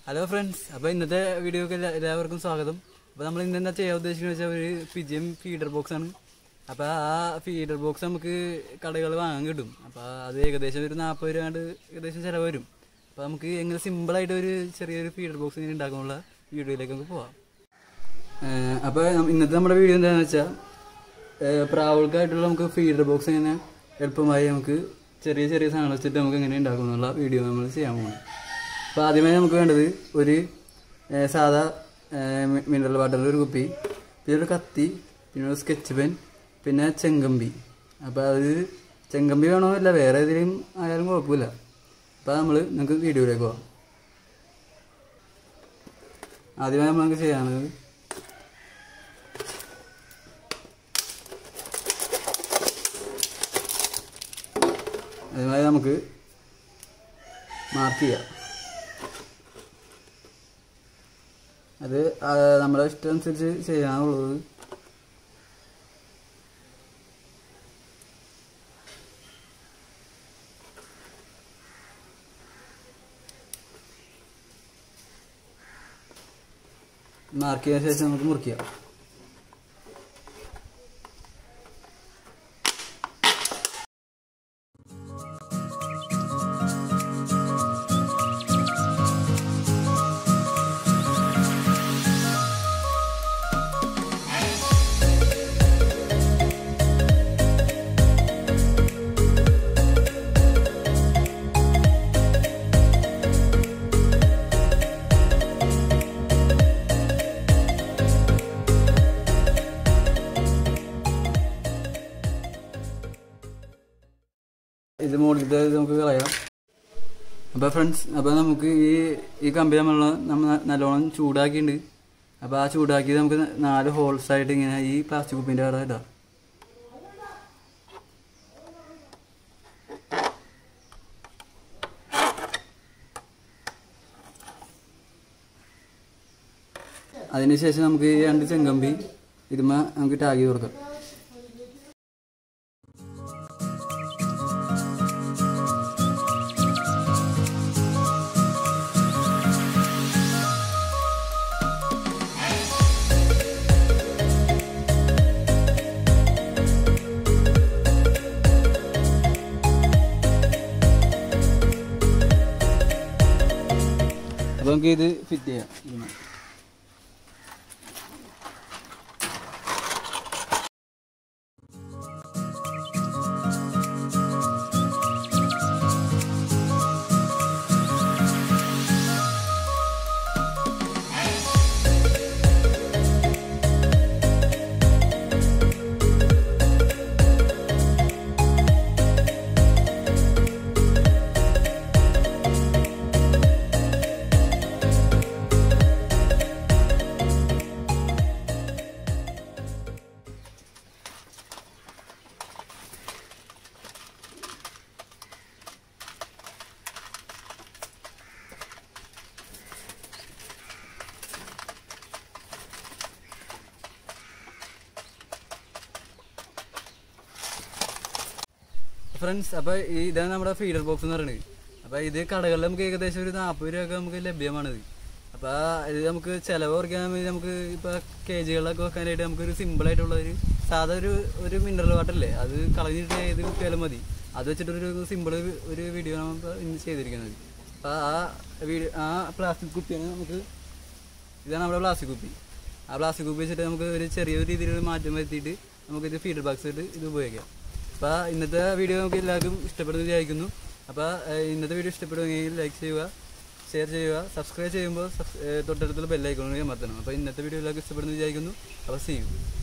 Hello friends അപ്പോൾ ഇന്നത്തെ വീഡിയോക്ക് എല്ലാ- എല്ലാവർക്കും സ്വാഗതം അപ്പോൾ നമ്മൾ ഇന്ന് എന്താ ചെയ്യാൻ ഉദ്ദേശിക്കുന്നത് വെച്ചാൽ ഒരു പിജിഎം ഫീഡർ ബോക്സ് ആണ് അപ്പോൾ ആ ഫീഡർ ബോക്സ് നമുക്ക് കടകൾ വാങ്ങാൻ കിട്ടും അപ്പോൾ അത് ഏകദേശം ഒരു നാൽപ്പത് രൂപ കണ്ട് ഏകദേശം ചിലവ് വരും അപ്പോൾ നമുക്ക് എങ്ങനെ സിമ്പിളായിട്ട് ഒരു ചെറിയൊരു ഫീഡർ ബോക്സ് ഇങ്ങനെ ഉണ്ടാക്കാനുള്ള വീഡിയോയിലേക്ക് നമുക്ക് പോവാം ഏഹ് അപ്പോൾ നം- ഇന്നത്തെ നമ്മുടെ വീഡിയോ എന്താണെന്ന് വെച്ചാൽ ഏഹ് പ്രാവുകൾക്കായിട്ടുള്ള നമുക്ക് ഫീഡർ ബോക്സ് എങ്ങനെ എളുപ്പമായി നമുക്ക് ചെറിയ ചെറിയ സാധനങ്ങൾ വെച്ചിട്ട് നമുക്ക് എങ്ങനെ ഉണ്ടാക്കും എന്നുള്ള വീഡിയോ നമ്മൾ ചെയ്യാൻ പോകുന്നത് അപ്പോൾ ആദ്യമായി നമുക്ക് വേണ്ടത് ഒരു ഏഹ് സാധാ മിനറൽ വാട്ടറിൻ്റെ ഒരു കുപ്പി പിന്നെ ഒരു കത്തി പിന്നെ ഒരു സ്കെച്ച് പെൻ പിന്നെ ചെങ്കമ്പി അപ്പോൾ അത് ചെങ്കമ്പി വേണമെന്നില്ല വേറെ ഏതെങ്കിലും ആയാലും കുഴപ്പമില്ല അപ്പോൾ നമ്മൾ നമുക്ക് വീഡിയോയിലേക്ക് പോകാം ആദ്യമായി നമ്മൾ നമുക്ക് ചെയ്യാനുള്ളത് അതുമായി നമുക്ക് മാർക്ക് ചെയ്യാം അത് ആ, നമ്മുടെ ഇഷ്ടം അനുസരിച്ച് ചെയ്യാനുള്ളത് മാർക്ക് ചെയ്ത ശേഷം നമുക്ക് മുറിക്കാം ഇത് മുകളിലത്തെ ഇത് നമുക്ക് കളയാം അപ്പോൾ ഫ്രണ്ട്സ് അപ്പോൾ നമുക്ക് ഈ ഈ കമ്പി നമ്മൾ നമ്മൾ നല്ലോണം ചൂടാക്കിയിട്ടുണ്ട് അപ്പോൾ ആ ചൂടാക്കിയത് നമുക്ക് നാല് ഹോൾസ് ആയിട്ട് ഇങ്ങനെ ഈ പ്ലാസ്റ്റിക് കുപ്പിൻ്റെ അവിടെ ഇടാം അതിനുശേഷം നമുക്ക് ഈ രണ്ട് ചെങ്കമ്പി ഇതുമ്മ നമുക്ക് ടാഗ് ചെയ്ത് കൊടുക്കാം അപ്പോൾ നമുക്ക് ഇത് ഫിറ്റ് ചെയ്യാം ഇതിമ്മ. ഫ്രണ്ട്സ് അപ്പോൾ ഈ ഇതാണ് നമ്മുടെ ഫീഡർ ബോക്സ് എന്ന് പറയുന്നത് അപ്പോൾ ഇത് കടകളിൽ നമുക്ക് ഏകദേശം ഒരു നാൽപ്പത് രൂപയൊക്കെ നമുക്ക് ലഭ്യമാണിത് അപ്പോൾ ഇത് നമുക്ക് ചിലവ് കുറയ്ക്കാൻ വേണ്ടി നമുക്ക് ഇപ്പോൾ കെ ജികളിലൊക്കെ വെക്കാനായിട്ട് നമുക്കൊരു സിമ്പിളായിട്ടുള്ള ഒരു സാധാ ഒരു ഒരു മിനറൽ വാട്ടർ അല്ലേ അത് കളഞ്ഞിട്ട് ഏത് കുപ്പിയാലും മതി അത് വെച്ചിട്ടൊരു സിമ്പിൾ ഒരു വീഡിയോ നമ്മൾ ഇന്ന് ചെയ്തിരിക്കുന്നത് അപ്പോൾ ആ വീഡിയോ ആ പ്ലാസ്റ്റിക് കുപ്പിയാണ് നമുക്ക് ഇതാണ് നമ്മുടെ പ്ലാസ്റ്റിക് കുപ്പി ആ പ്ലാസ്റ്റിക് കുപ്പി വെച്ചിട്ട് നമുക്ക് ഒരു ചെറിയൊരു രീതിയിലൊരു മാറ്റം വരുത്തിയിട്ട് നമുക്കിത് ഫീഡർ ബോക്സ് ആയിട്ട് ഇത് ഉപയോഗിക്കാം അപ്പോൾ ഇന്നത്തെ വീഡിയോ നമുക്ക് എല്ലാവർക്കും ഇഷ്ടപ്പെടുന്നു വിചാരിക്കുന്നു അപ്പോൾ ഇന്നത്തെ വീഡിയോ ഇഷ്ടപ്പെടുമെങ്കിൽ ലൈക്ക് ചെയ്യുക ഷെയർ ചെയ്യുക സബ്സ്ക്രൈബ് ചെയ്യുമ്പോൾ സബ്സ്- ഏഹ് തൊട്ടടുത്തുള്ള ബെല്ലൈക്കോണിൽ അമർത്തണം അപ്പോൾ ഇന്നത്തെ വീഡിയോ എല്ലാവർക്കും ഇഷ്ടപ്പെടുന്നു വിചാരിക്കുന്നു അപ്പോൾ സീ യു